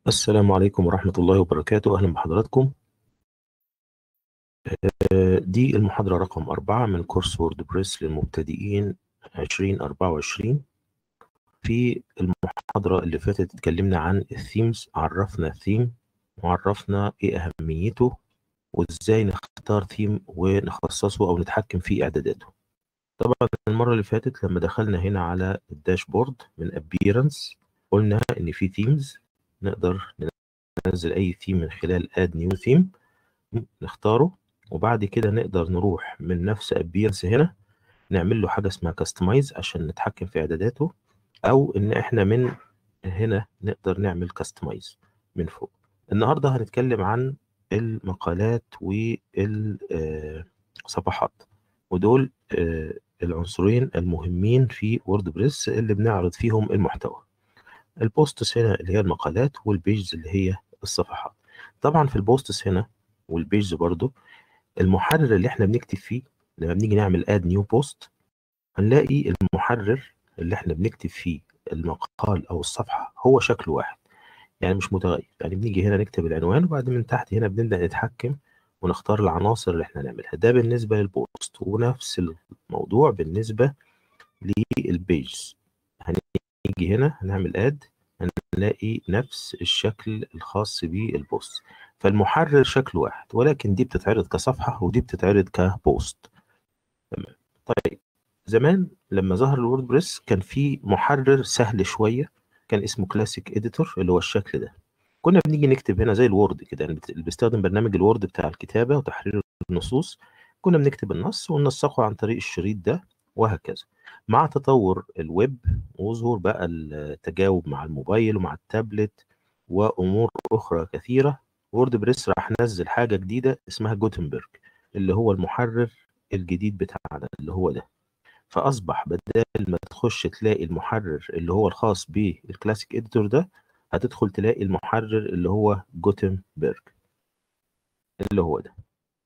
السلام عليكم ورحمة الله وبركاته أهلا بحضراتكم آه، دي المحاضرة رقم أربعة من كورس ووردبريس للمبتدئين 2024 في المحاضرة اللي فاتت اتكلمنا عن الثيمز عرفنا الثيم وعرفنا إيه أهميته وإزاي نختار ثيم ونخصصه أو نتحكم في إعداداته طبعا المرة اللي فاتت لما دخلنا هنا على الداشبورد من appearance قلنا إن في ثيمز نقدر ننزل أي ثيم من خلال add new theme نختاره وبعد كده نقدر نروح من نفس appearance هنا نعمل له حاجة اسمها customize عشان نتحكم في إعداداته أو إن إحنا من هنا نقدر نعمل customize من فوق النهاردة هنتكلم عن المقالات والصفحات ودول آه، العنصرين المهمين في ووردبريس اللي بنعرض فيهم المحتوى البوستس هنا اللي هي المقالات والبيجز اللي هي الصفحات طبعا في البوستس هنا والبيجز برضو المحرر اللي احنا بنكتب فيه لما بنيجي نعمل اد نيو بوست هنلاقي المحرر اللي احنا بنكتب فيه المقال او الصفحه هو شكل واحد يعني مش متغير يعني بنيجي هنا نكتب العنوان وبعد من تحت هنا بنبدا نتحكم ونختار العناصر اللي احنا نعملها ده بالنسبه للبوست ونفس الموضوع بالنسبه للبيجز هنيجي هنا هنعمل اد هنلاقي نفس الشكل الخاص بالبوست فالمحرر شكل واحد ولكن دي بتتعرض كصفحة ودي بتتعرض كبوست تمام طيب زمان لما ظهر الووردبريس كان في محرر سهل شوية كان اسمه كلاسيك اديتور اللي هو الشكل ده كنا بنيجي نكتب هنا زي الوورد كده يعني اللي بيستخدم برنامج الوورد بتاع الكتابة وتحرير النصوص كنا بنكتب النص وننسقه عن طريق الشريط ده وهكذا مع تطور الويب وظهور بقى التجاوب مع الموبايل ومع التابلت وامور اخرى كثيره ووردبريس راح نزل حاجه جديده اسمها جوتنبرج اللي هو المحرر الجديد بتاعنا اللي هو ده فاصبح بدل ما تخش تلاقي المحرر اللي هو الخاص بالكلاسيك اديتور ده هتدخل تلاقي المحرر اللي هو جوتنبرج اللي هو ده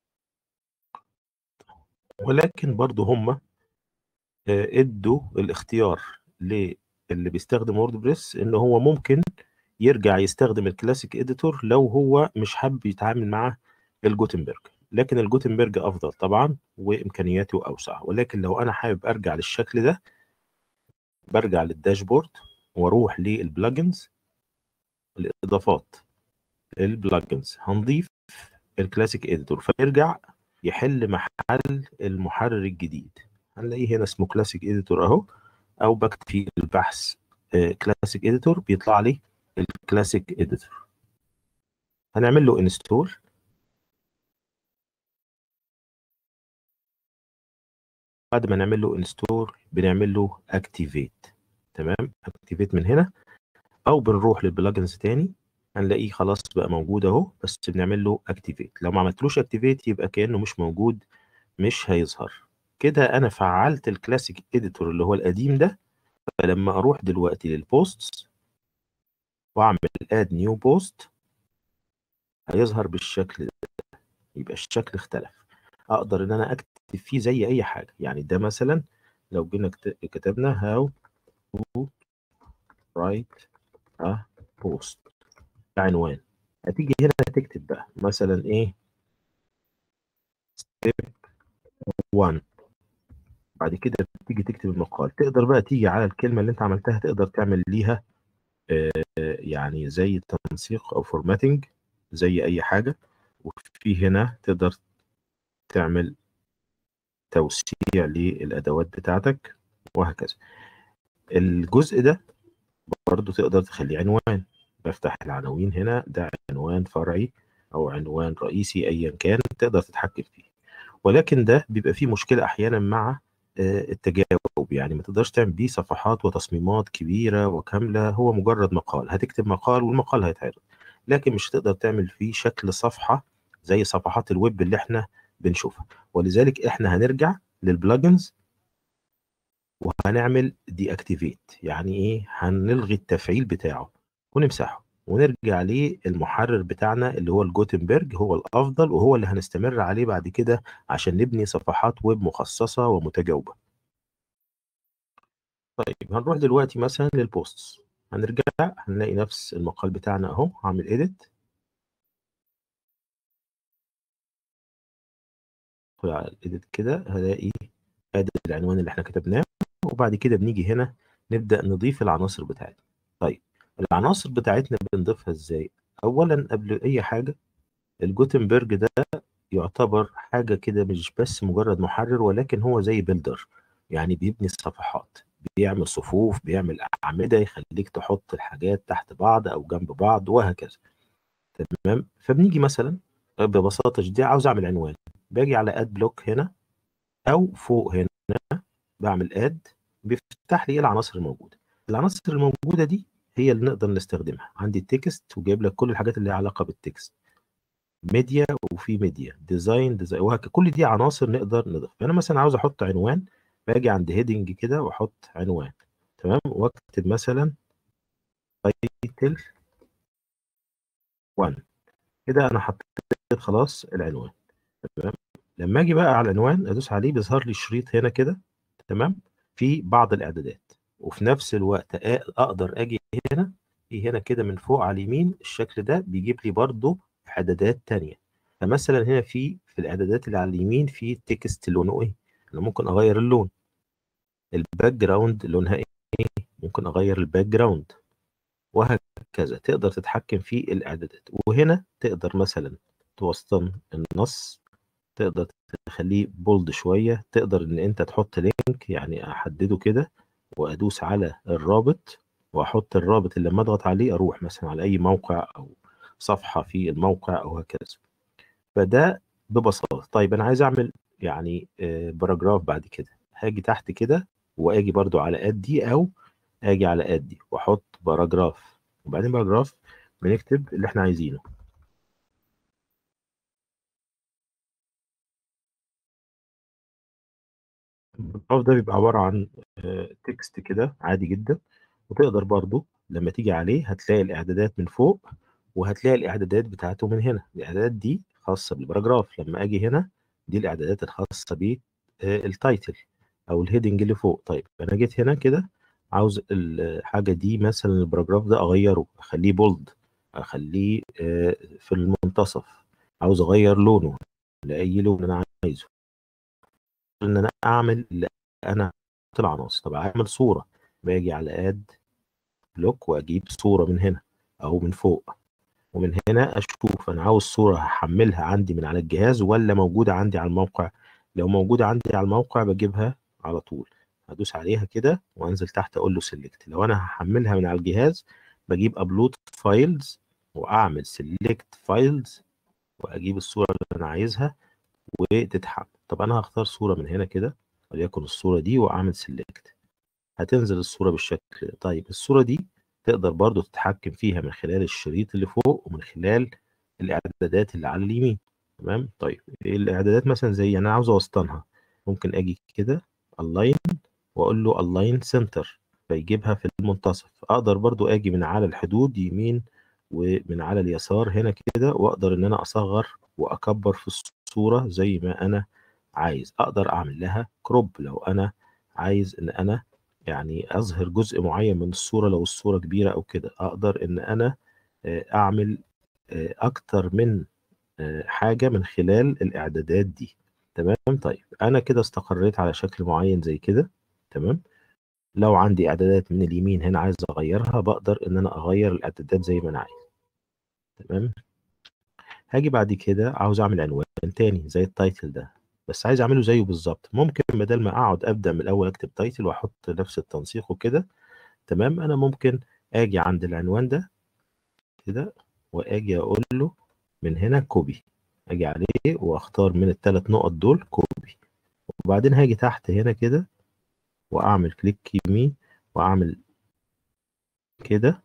ولكن برضه هم ادوا الاختيار للي بيستخدم ووردبريس ان هو ممكن يرجع يستخدم الكلاسيك اديتور لو هو مش حابب يتعامل مع الجوتنبرج لكن الجوتنبرج افضل طبعا وامكانياته اوسع ولكن لو انا حابب ارجع للشكل ده برجع للداشبورد واروح للبلجنز الاضافات البلجنز هنضيف الكلاسيك اديتور فيرجع يحل محل المحرر الجديد هنلاقيه هنا اسمه كلاسيك اديتور اهو او بكتب في البحث كلاسيك اديتور بيطلع لي الكلاسيك اديتور هنعمل له انستول بعد ما نعمل له انستول بنعمل له اكتيفيت تمام اكتيفيت من هنا او بنروح للبلجنز تاني هنلاقيه خلاص بقى موجود اهو بس بنعمل له اكتيفيت لو ما عملتلوش اكتيفيت يبقى كانه مش موجود مش هيظهر كده انا فعلت الكلاسيك اديتور اللي هو القديم ده فلما اروح دلوقتي للبوستس واعمل اد نيو بوست هيظهر بالشكل ده يبقى الشكل اختلف اقدر ان انا اكتب فيه زي اي حاجه يعني ده مثلا لو جينا كتبنا how to write a post ده عنوان هتيجي هنا تكتب بقى مثلا ايه step 1 بعد كده تيجي تكتب المقال تقدر بقى تيجي على الكلمة اللي انت عملتها تقدر تعمل ليها آه يعني زي تنسيق او فورماتنج زي اي حاجة وفي هنا تقدر تعمل توسيع للادوات بتاعتك وهكذا الجزء ده برضو تقدر تخليه عنوان بفتح العناوين هنا ده عنوان فرعي او عنوان رئيسي ايا كان تقدر تتحكم فيه ولكن ده بيبقى فيه مشكلة احيانا مع التجاوب يعني ما تقدرش تعمل بيه صفحات وتصميمات كبيرة وكاملة هو مجرد مقال هتكتب مقال والمقال هيتعرض لكن مش هتقدر تعمل فيه شكل صفحة زي صفحات الويب اللي احنا بنشوفها ولذلك احنا هنرجع للبلجنز وهنعمل دي اكتيفيت يعني ايه هنلغي التفعيل بتاعه ونمسحه ونرجع للمحرر بتاعنا اللي هو الجوتنبرج هو الافضل وهو اللي هنستمر عليه بعد كده عشان نبني صفحات ويب مخصصه ومتجاوبه طيب هنروح دلوقتي مثلا للبوستس هنرجع هنلاقي نفس المقال بتاعنا اهو هعمل edit ادخل على الايديت كده هلاقي ادي العنوان اللي احنا كتبناه وبعد كده بنيجي هنا نبدا نضيف العناصر بتاعتنا طيب العناصر بتاعتنا بنضيفها ازاي اولا قبل اي حاجه الجوتنبرج ده يعتبر حاجه كده مش بس مجرد محرر ولكن هو زي بيلدر يعني بيبني الصفحات بيعمل صفوف بيعمل اعمده يخليك تحط الحاجات تحت بعض او جنب بعض وهكذا تمام فبنيجي مثلا ببساطه شديده عاوز اعمل عنوان باجي على اد بلوك هنا او فوق هنا بعمل اد بيفتح لي العناصر الموجوده العناصر الموجوده دي هي اللي نقدر نستخدمها عندي التكست وجايب لك كل الحاجات اللي ليها علاقه بالتكست ميديا وفي ميديا ديزاين ديزاين وهكذا كل دي عناصر نقدر نضيف انا مثلا عاوز احط عنوان باجي عند هيدنج كده واحط عنوان تمام واكتب مثلا تايتل 1 كده انا حطيت خلاص العنوان تمام لما اجي بقى على العنوان ادوس عليه بيظهر لي شريط هنا كده تمام في بعض الاعدادات وفي نفس الوقت اقدر اجي هنا في هنا كده من فوق على اليمين الشكل ده بيجيب لي برضو اعدادات تانية فمثلا هنا في في الاعدادات اللي على اليمين في تكست لونه ايه انا ممكن اغير اللون الباك جراوند لونها ايه ممكن اغير الباك جراوند وهكذا تقدر تتحكم في الاعدادات وهنا تقدر مثلا توسطن النص تقدر تخليه بولد شويه تقدر ان انت تحط لينك يعني احدده كده وادوس على الرابط واحط الرابط اللي لما اضغط عليه اروح مثلا على اي موقع او صفحه في الموقع او هكذا فده ببساطه طيب انا عايز اعمل يعني باراجراف بعد كده هاجي تحت كده واجي برضو على اد دي او اجي على اد دي واحط باراجراف وبعدين باراجراف بنكتب اللي احنا عايزينه الباراجراف ده بيبقى عباره عن تكست كده عادي جدا وتقدر برضو لما تيجي عليه هتلاقي الاعدادات من فوق وهتلاقي الاعدادات بتاعته من هنا الاعدادات دي خاصه بالباراجراف لما اجي هنا دي الاعدادات الخاصه بالتايتل او الهيدنج اللي فوق طيب انا جيت هنا كده عاوز الحاجه دي مثلا الباراجراف ده اغيره اخليه بولد اخليه في المنتصف عاوز اغير لونه لاي لون انا عايزه ان انا اعمل اللي انا العناصر طب اعمل صوره باجي على اد بلوك واجيب صوره من هنا او من فوق ومن هنا اشوف انا عاوز صوره هحملها عندي من على الجهاز ولا موجوده عندي على الموقع لو موجوده عندي على الموقع بجيبها على طول هدوس عليها كده وانزل تحت اقول له سيلكت لو انا هحملها من على الجهاز بجيب ابلود فايلز واعمل سيلكت فايلز واجيب الصوره اللي انا عايزها وتتحمل طب انا هختار صوره من هنا كده وليكن الصوره دي واعمل سيلكت هتنزل الصوره بالشكل ده طيب الصوره دي تقدر برضو تتحكم فيها من خلال الشريط اللي فوق ومن خلال الاعدادات اللي على اليمين تمام طيب الاعدادات مثلا زي انا عاوز اوسطنها ممكن اجي كده الاين واقول له الاين سنتر فيجيبها في المنتصف اقدر برضو اجي من على الحدود يمين ومن على اليسار هنا كده واقدر ان انا اصغر واكبر في الصوره زي ما انا عايز اقدر اعمل لها كروب لو انا عايز ان انا يعني اظهر جزء معين من الصوره لو الصوره كبيره او كده اقدر ان انا اعمل اكتر من حاجه من خلال الاعدادات دي تمام طيب انا كده استقريت على شكل معين زي كده تمام لو عندي اعدادات من اليمين هنا عايز اغيرها بقدر ان انا اغير الاعدادات زي ما انا عايز تمام هاجي بعد كده عاوز اعمل عنوان تاني زي التايتل ده بس عايز اعمله زيه بالظبط ممكن بدل ما اقعد ابدا من الاول اكتب تايتل واحط نفس التنسيق وكده تمام انا ممكن اجي عند العنوان ده كده واجي اقول له من هنا كوبي اجي عليه واختار من الثلاث نقط دول كوبي وبعدين هاجي تحت هنا كده واعمل كليك يمين واعمل كده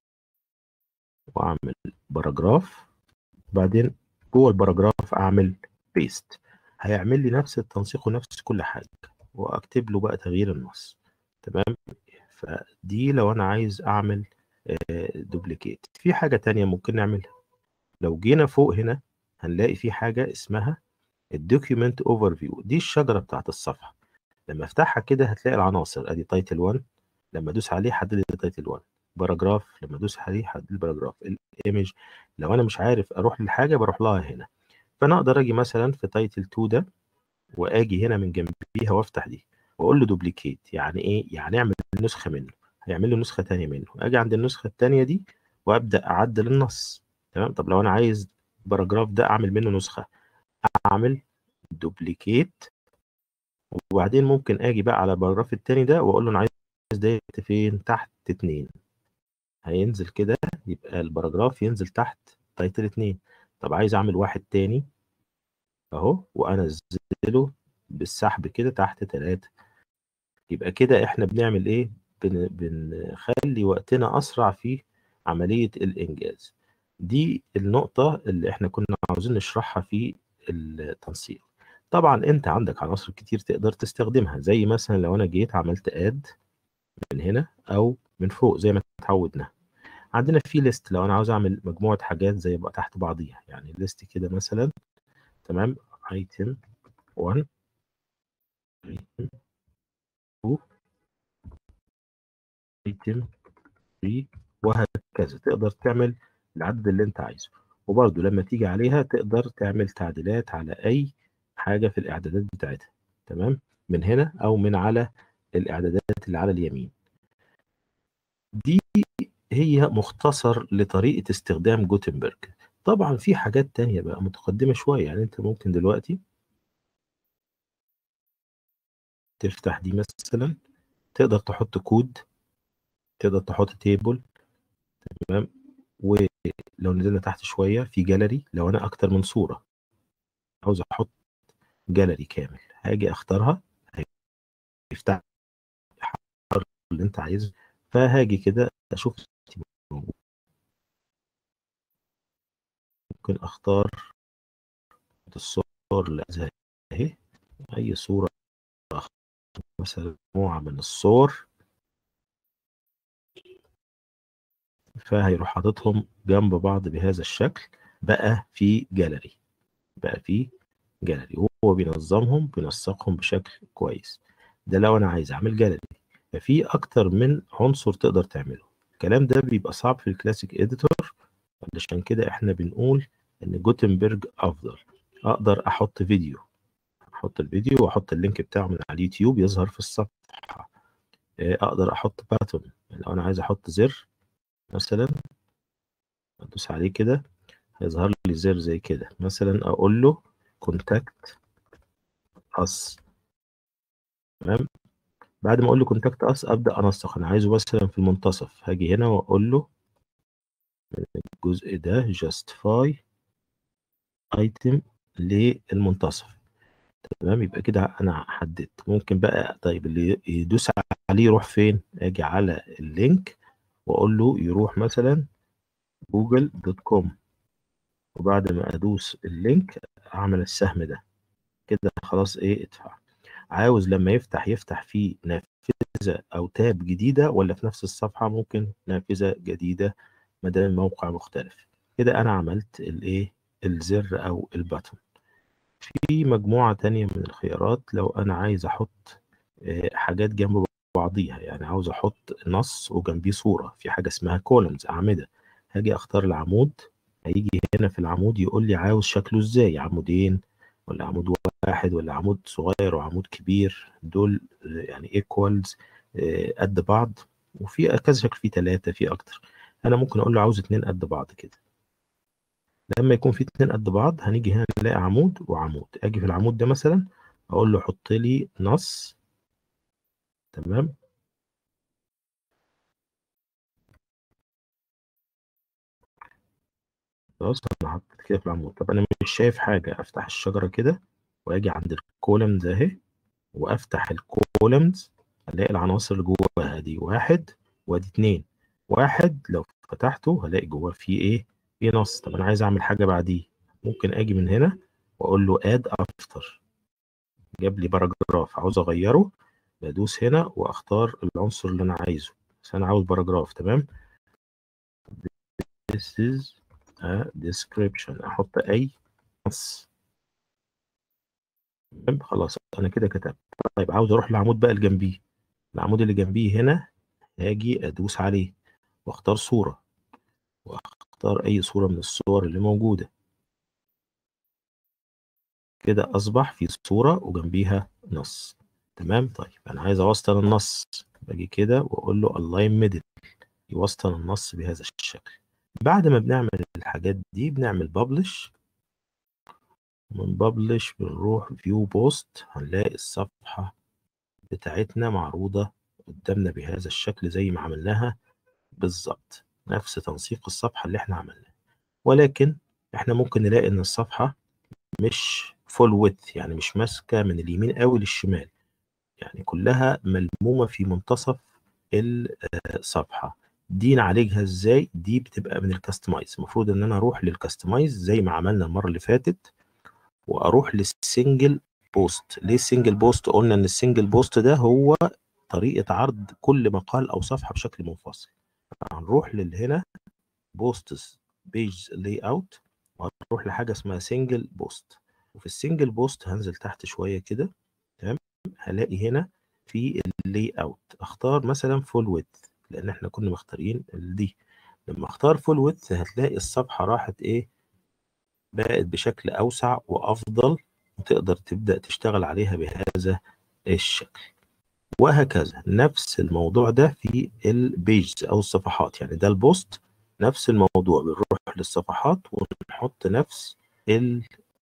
واعمل باراجراف بعدين جوه الباراجراف اعمل بيست هيعمل لي نفس التنسيق ونفس كل حاجه واكتب له بقى تغيير النص تمام فدي لو انا عايز اعمل دوبليكيت في حاجه تانية ممكن نعملها لو جينا فوق هنا هنلاقي في حاجه اسمها الدوكيومنت اوفر فيو دي الشجره بتاعت الصفحه لما افتحها كده هتلاقي العناصر ادي تايتل 1 لما ادوس عليه حدد لي تايتل 1 باراجراف لما ادوس عليه هدي الباراجراف الايمج لو انا مش عارف اروح للحاجه بروح لها هنا فانا اقدر اجي مثلا في تايتل 2 ده واجي هنا من جنبيها وافتح دي واقول له دوبليكيت يعني ايه يعني اعمل نسخه منه هيعمل له نسخه ثانيه منه اجي عند النسخه الثانيه دي وابدا اعدل النص تمام طب لو انا عايز باراجراف ده اعمل منه نسخه اعمل دوبليكيت وبعدين ممكن اجي بقى على الباراجراف الثاني ده واقول له انا عايز ده فين تحت اتنين هينزل كده يبقى الباراجراف ينزل تحت تايتل اتنين طب عايز اعمل واحد تاني اهو وانزله بالسحب كده تحت تلاتة يبقى كده احنا بنعمل ايه بن بنخلي وقتنا اسرع في عملية الانجاز دي النقطة اللي احنا كنا عاوزين نشرحها في التنسيق طبعا انت عندك عناصر كتير تقدر تستخدمها زي مثلا لو انا جيت عملت اد من هنا او من فوق زي ما اتعودنا عندنا في ليست لو انا عاوز اعمل مجموعه حاجات زي بقى تحت بعضيها يعني ليست كده مثلا تمام ايتم 1 ايتم 2 ايتم 3 وهكذا تقدر تعمل العدد اللي انت عايزه وبرضه لما تيجي عليها تقدر تعمل تعديلات على اي حاجه في الاعدادات بتاعتها تمام من هنا او من على الاعدادات اللي على اليمين دي هي مختصر لطريقة استخدام جوتنبرج طبعا في حاجات تانية بقى متقدمة شوية يعني انت ممكن دلوقتي تفتح دي مثلا تقدر تحط كود تقدر تحط تيبل تمام ولو نزلنا تحت شوية في جاليري لو انا اكتر من صورة عاوز احط جاليري كامل هاجي اختارها يفتح اللي انت عايزه فهاجي كده اشوف ممكن اختار الصور اللي عايزها اهي اي صورة مثلا مجموعة من الصور فهيروح حاططهم جنب بعض بهذا الشكل بقى في جاليري بقى في جاليري وهو بينظمهم بينسقهم بشكل كويس ده لو انا عايز اعمل جاليري ففي اكتر من عنصر تقدر تعمله الكلام ده بيبقى صعب في الكلاسيك اديتور علشان كده احنا بنقول ان جوتنبرج افضل اقدر احط فيديو احط الفيديو واحط اللينك بتاعه من على اليوتيوب يظهر في الصفحه اقدر احط باتون يعني لو انا عايز احط زر مثلا ادوس عليه كده هيظهر لي زر زي كده مثلا اقول له كونتاكت اس تمام بعد ما اقول له كونتاكت اس ابدا انسق انا عايزه مثلا في المنتصف هاجي هنا واقول له الجزء ده justify item للمنتصف تمام يبقى كده انا حددت ممكن بقى طيب اللي يدوس عليه يروح فين اجي على اللينك واقول له يروح مثلا جوجل دوت كوم وبعد ما ادوس اللينك اعمل السهم ده كده خلاص ايه ادفع عاوز لما يفتح يفتح في نافذة أو تاب جديدة ولا في نفس الصفحة ممكن نافذة جديدة ما دام الموقع مختلف كده أنا عملت الإيه الزر أو الباتون في مجموعة تانية من الخيارات لو أنا عايز أحط حاجات جنب بعضيها يعني عاوز أحط نص وجنبيه صورة في حاجة اسمها كولمز أعمدة هاجي أختار العمود هيجي هنا في العمود يقول لي عاوز شكله إزاي عمودين ولا عمود واحد ولا عمود صغير وعمود كبير دول يعني ايكوالز قد بعض وفي كذا شكل في ثلاثة في أكتر أنا ممكن أقول له عاوز اتنين قد بعض كده لما يكون في اتنين قد بعض هنيجي هنا نلاقي عمود وعمود أجي في العمود ده مثلا أقول له حط لي نص تمام خلاص أنا حطيت كده في العمود طب أنا مش شايف حاجة أفتح الشجرة كده واجي عند الكولمز اهي وافتح الكولمز الاقي العناصر اللي جواها دي واحد وادي اتنين واحد لو فتحته هلاقي جواه فيه ايه في نص طب انا عايز اعمل حاجه بعديه ممكن اجي من هنا واقول له اد افتر جاب لي باراجراف عاوز اغيره بدوس هنا واختار العنصر اللي انا عايزه بس انا عاوز باراجراف تمام this is a description احط اي نص تمام خلاص انا كده كتبت طيب عاوز اروح للعمود بقى اللي جنبيه العمود اللي جنبيه هنا هاجي ادوس عليه واختار صورة واختار اي صورة من الصور اللي موجودة كده اصبح في صورة وجنبيها نص تمام طيب انا عايز اوصل النص باجي كده واقول له align middle يوصل النص بهذا الشكل بعد ما بنعمل الحاجات دي بنعمل publish من publish بنروح view post هنلاقي الصفحة بتاعتنا معروضة قدامنا بهذا الشكل زي ما عملناها بالظبط نفس تنسيق الصفحة اللي احنا عملناه ولكن احنا ممكن نلاقي ان الصفحة مش فول width يعني مش ماسكة من اليمين قوي للشمال يعني كلها ملمومة في منتصف الصفحة دي نعالجها ازاي دي بتبقى من الكاستمايز المفروض ان انا اروح للكاستمايز زي ما عملنا المرة اللي فاتت واروح للسنجل بوست ليه السنجل بوست قلنا ان السنجل بوست ده هو طريقة عرض كل مقال او صفحة بشكل منفصل هنروح لهنا بوستس بيج لاي اوت وهنروح لحاجة اسمها سنجل بوست وفي السنجل بوست هنزل تحت شوية كده تمام هلاقي هنا في اللاي اوت اختار مثلا فول ويدث لان احنا كنا مختارين دي لما اختار فول ويدث هتلاقي الصفحة راحت ايه بقت بشكل اوسع وافضل وتقدر تبدأ تشتغل عليها بهذا الشكل وهكذا نفس الموضوع ده في البيجز او الصفحات يعني ده البوست نفس الموضوع بنروح للصفحات ونحط نفس ال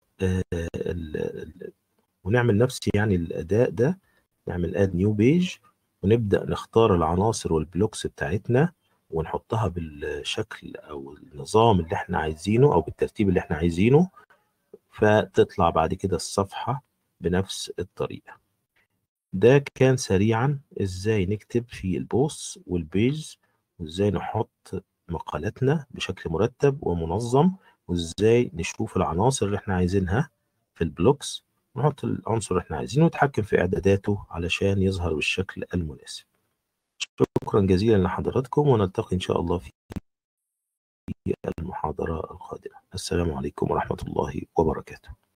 ال ونعمل نفس يعني الاداء ده نعمل اد نيو بيج ونبدا نختار العناصر والبلوكس بتاعتنا ونحطها بالشكل او النظام اللي احنا عايزينه او بالترتيب اللي احنا عايزينه فتطلع بعد كده الصفحه بنفس الطريقه ده كان سريعا ازاي نكتب في البوست والبيج وازاي نحط مقالاتنا بشكل مرتب ومنظم وازاي نشوف العناصر اللي احنا عايزينها في البلوكس ونحط العنصر اللي احنا عايزينه ونتحكم في اعداداته علشان يظهر بالشكل المناسب شكرا جزيلا لحضراتكم ونلتقي ان شاء الله في المحاضرة القادمة السلام عليكم ورحمة الله وبركاته